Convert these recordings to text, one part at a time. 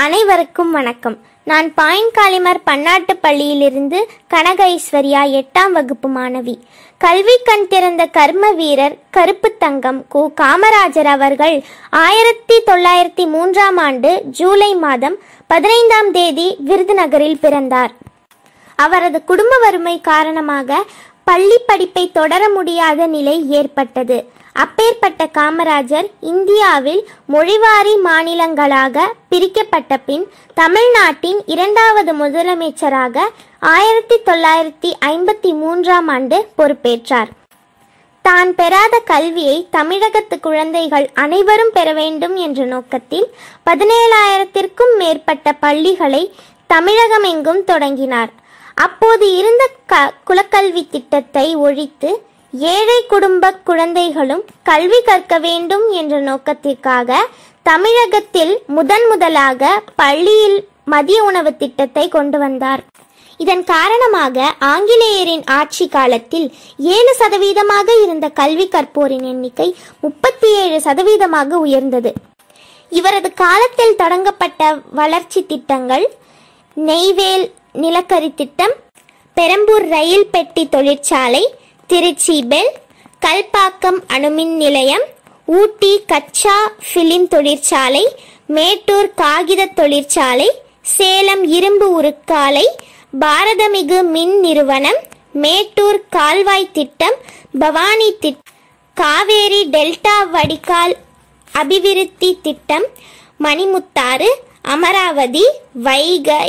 அனைவருக்கும் வணக்கம் நான் பாயின்காலிமர் பன்னாட்டு பள்ளியிலிருந்து கனக ஐஸ்வர்யா எட்டாம் வகுப்பு மாணவி கல்வி கண் திறந்த கர்ம வீரர் கருப்பு தங்கம் கு காமராஜர் அவர்கள் ஆயிரத்தி தொள்ளாயிரத்தி மூன்றாம் ஆண்டு ஜூலை மாதம் பதினைந்தாம் தேதி விருதுநகரில் பிறந்தார் அவரது குடும்ப வறுமை காரணமாக பள்ளி படிப்பை தொடர முடியாத நிலை ஏற்பட்டது அப்பேற்பட்ட காமராஜர் இந்தியாவில் மொழிவாரி மாநிலங்களாக பிரிக்கப்பட்ட பின் தமிழ்நாட்டின் இரண்டாவது முதலமைச்சராக ஆயிரத்தி தொள்ளாயிரத்தி ஐம்பத்தி மூன்றாம் ஆண்டு பொறுப்பேற்றார் தான் பெறாத கல்வியை தமிழகத்து குழந்தைகள் அனைவரும் பெற வேண்டும் என்ற நோக்கத்தில் பதினேழாயிரத்திற்கும் மேற்பட்ட பள்ளிகளை தமிழகமெங்கும் தொடங்கினார் அப்போது இருந்த க குலக்கல்வி திட்டத்தை ஒழித்து ஏழை குடும்ப குழந்தைகளும் கல்வி கற்க வேண்டும் என்ற நோக்கத்திற்காக தமிழகத்தில் முதன் முதலாக பள்ளியில் மதிய உணவு திட்டத்தை கொண்டு வந்தார் இதன் காரணமாக ஆங்கிலேயரின் ஆட்சி காலத்தில் ஏழு சதவீதமாக இருந்த கல்வி கற்போரின் எண்ணிக்கை முப்பத்தி ஏழு சதவீதமாக உயர்ந்தது இவரது காலத்தில் தொடங்கப்பட்ட வளர்ச்சி திட்டங்கள் நெய்வேல் நிலக்கரி திட்டம் பெரம்பூர் ரயில் பெட்டி தொழிற்சாலை திருச்சி பெல் கல்பாக்கம் அணுமின் நிலையம் ஊட்டி கச்சா பிலிம் தொழிற்சாலை மேட்டூர் காகித தொழிற்சாலை சேலம் இரும்பு உருக்காலை பாரதமிகு மின் நிறுவனம் மேட்டூர் கால்வாய் திட்டம் பவானி திட் காவேரி டெல்டா வடிகால் அபிவிருத்தி திட்டம் மணிமுத்தாறு அமராவதி வைகை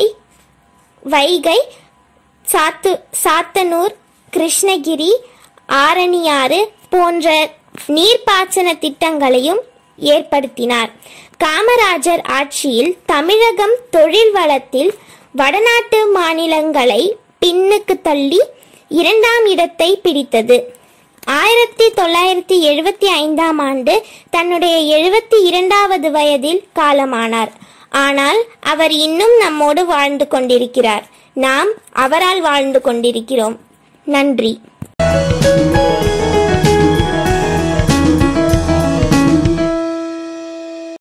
வைகை சாத்து சாத்தனூர் கிருஷ்ணகிரி ஆரணியாறு போன்ற நீர்ப்பாசன திட்டங்களையும் ஏற்படுத்தினார் காமராஜர் ஆட்சியில் தமிழகம் தொழில் வளத்தில் வடநாட்டு மாநிலங்களை பின்னுக்கு தள்ளி இரண்டாம் இடத்தை பிடித்தது ஆயிரத்தி தொள்ளாயிரத்தி எழுபத்தி ஐந்தாம் ஆண்டு தன்னுடைய எழுபத்தி இரண்டாவது வயதில் காலமானார் ஆனால் அவர் இன்னும் நம்மோடு வாழ்ந்து கொண்டிருக்கிறார் நாம் அவரால் வாழ்ந்து கொண்டிருக்கிறோம் நன்றி